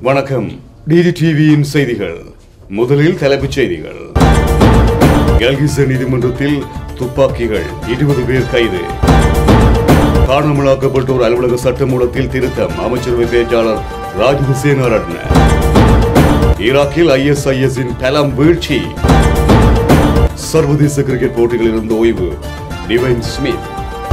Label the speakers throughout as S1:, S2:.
S1: வணக்கம் டிடி டிவியின் செய்திகள் முதலில் தலைப்புச் செய்திகள் கல்கிச நீதிமன்றத்தில் துப்பாக்கிகள் இருபது பேர் கைது காணாமலாக்கப்பட்டோர் அலுவலக சட்டமூலத்தில் திருத்தம் அமைச்சரவை பேச்சாளர் ராஜித சேனாரட்ன ஈராக்கில் ஐஎஸ்ஐஎஸ் இன் பலம் வீழ்ச்சி சர்வதேச கிரிக்கெட் போட்டிகளில் இருந்து ஓய்வு டிவைன் ஸ்மித்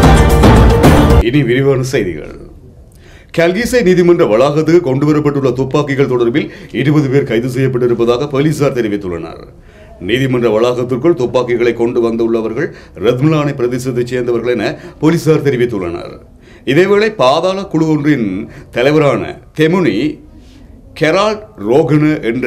S1: இனி விரிவான செய்திகள் கல்கிசை நீதிமன்ற வளாகத்துக்கு கொண்டுவரப்பட்டுள்ள துப்பாக்கிகள் தொடர்பில் இருபது பேர் கைது செய்யப்பட்டிருப்பதாக போலீசார் தெரிவித்துள்ளனர் நீதிமன்ற வளாகத்திற்குள் துப்பாக்கிகளை கொண்டு வந்துள்ளவர்கள் ரத்மலானை பிரதேசத்தைச் சேர்ந்தவர்கள் என போலீசார் தெரிவித்துள்ளனர் இதேவேளை பாதாள குழு ஒன்றின் தலைவரான தெமுனி கெரால்ட் ரோகன என்ற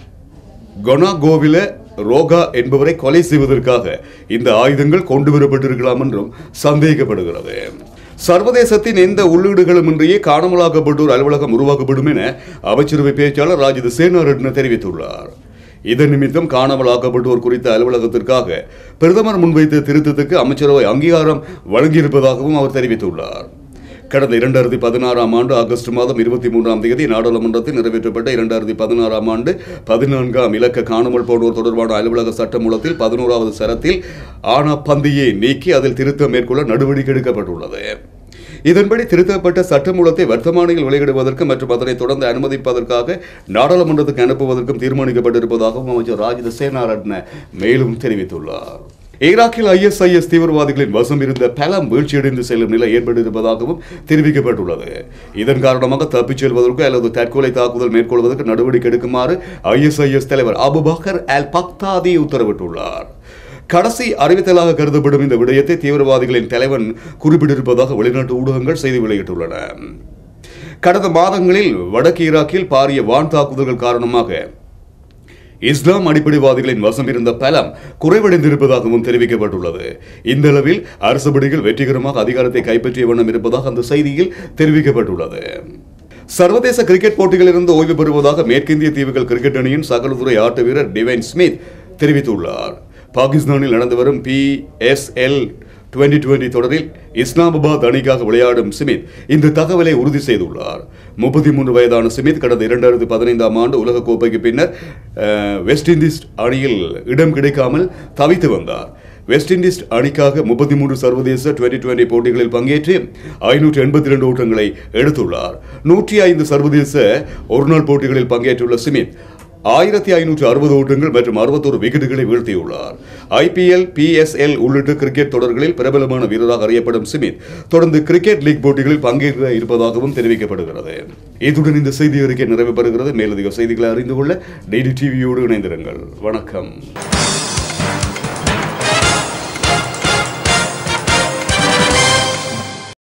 S1: கொனாகோவில ரோகா என்பவரை கொலை செய்வதற்காக இந்த ஆயுதங்கள் கொண்டு வரப்பட்டிருக்கலாம் என்றும் சந்தேகிக்கப்படுகிறது சர்வதேசத்தின் எந்த உள்ளீடுகளுமின்றியே காணாமலாக்கப்பட்டோர் அலுவலகம் உருவாக்கப்படும் என அமைச்சரவை பேச்சாளர் ராஜித சேனாரட்ன தெரிவித்துள்ளார் இதன் நிமித்தம் காணாமலாக்கப்பட்டோர் குறித்த அலுவலகத்திற்காக பிரதமர் முன்வைத்த திருத்தத்துக்கு அமைச்சரவை அங்கீகாரம் வழங்கியிருப்பதாகவும் அவர் தெரிவித்துள்ளார் கடந்த இரண்டாயிரத்தி பதினாறாம் ஆண்டு ஆகஸ்ட் மாதம் இருபத்தி மூன்றாம் தேதி நாடாளுமன்றத்தில் நிறைவேற்றப்பட்ட இரண்டாயிரத்தி பதினாறாம் ஆண்டு பதினான்காம் இலக்க காணாமல் போனோர் தொடர்பான அலுவலக சட்டமூலத்தில் பதினோராவது சரத்தில் ஆனா பந்தியை நீக்கி அதில் திருத்தம் மேற்கொள்ள நடவடிக்கை எடுக்கப்பட்டுள்ளது இதன்படி திருத்தப்பட்ட சட்டமூலத்தை வர்த்தமானியில் வெளியிடுவதற்கு மற்றும் அதனை தொடர்ந்து அனுமதிப்பதற்காக நாடாளுமன்றத்துக்கு அனுப்புவதற்கும் தீர்மானிக்கப்பட்டிருப்பதாகவும் அமைச்சர் ராஜித சேனாரட்ன மேலும் தெரிவித்துள்ளார் ஈராக்கில் ஐஎஸ்ஐஎஸ் தீவிரவாதிகளின் வசம் இருந்த பலம் வீழ்ச்சியடைந்து செல்லும் நிலை ஏற்பட்டிருப்பதாகவும் தெரிவிக்கப்பட்டுள்ளது இதன் காரணமாக தப்பிச் செல்வதற்கு அல்லது தற்கொலை தாக்குதல் மேற்கொள்வதற்கு நடவடிக்கை எடுக்குமாறு ஐஎஸ்ஐஎஸ் தலைவர் அபுபக்கர் அல் பக்தாதி உத்தரவிட்டுள்ளார் கடைசி அறிவித்தலாக கருதப்படும் இந்த விடயத்தை தீவிரவாதிகளின் தலைவன் குறிப்பிட்டிருப்பதாக வெளிநாட்டு ஊடகங்கள் செய்தி வெளியிட்டுள்ளன கடந்த மாதங்களில் வடக்கு ஈராக்கில் பாரிய வான் தாக்குதல்கள் காரணமாக இஸ்லாம் அடிப்படைவாதிகளின் வசம் இருந்த பலம் குறைவடைந்திருப்பதாகவும் தெரிவிக்கப்பட்டுள்ளது இந்த அளவில் அரசு படைகள் வெற்றிகரமாக அதிகாரத்தை கைப்பற்றிய வண்ணம் இருப்பதாக அந்த செய்தியில் தெரிவிக்கப்பட்டுள்ளது சர்வதேச கிரிக்கெட் போட்டிகளிலிருந்து ஓய்வு பெறுவதாக மேற்கிந்திய தீவுகள் கிரிக்கெட் அணியின் சகலதுறை ஆட்ட வீரர் டிவைன் ஸ்மித் தெரிவித்துள்ளார் பாகிஸ்தானில் நடந்து வரும் P S L twenty twenty தொடரில் இஸ்லாமாபாத் அணிக்காக விளையாடும் சிமித் இந்த தகவலை உறுதி செய்துள்ளார் முப்பத்தி மூன்று வயதான சிமித் கடந்த இரண்டாயிரத்தி பதினைந்தாம் ஆண்டு உலக கோப்பைக்கு பின்னர் அஹ், வெஸ்ட் இண்டீஸ் அணியில் இடம் கிடைக்காமல் தவித்து வந்தார் வெஸ்ட் இண்டீஸ் அணிக்காக முப்பத்தி மூன்று சர்வதேச டுவெண்டி டுவெண்டி போட்டிகளில் பங்கேற்று ஐநூற்றி எண்பத்தி ரெண்டு ஓட்டங்களை எடுத்துள்ளார் நூற்றி ஐந்து சர்வதேச ஒருநாள் போட்டிகளில் பங்கேற்றுள்ள சிமித் ஆயிரத்தி ஐநூற்று அறுபது ஓட்டங்கள் மற்றும் அறுபத்தோரு விக்கெட்டுகளை வீழ்த்தியுள்ளார் ஐபிஎல் பிஎஸ்எல் உள்ளிட்ட கிரிக்கெட் தொடர்களில் பிரபலமான வீரராக அறியப்படும் சிமித் தொடர்ந்து கிரிக்கெட் லீக் போட்டிகளில் பங்கேற்க இருப்பதாகவும் தெரிவிக்கப்படுகிறது இத்துடன் இந்த செய்தி அறிக்கை நிறைவு பெறுகிறது மேலதிக செய்திகளை அறிந்து கொள்ள டெய்லி டிவியோடு இணைந்திருங்கள் வணக்கம்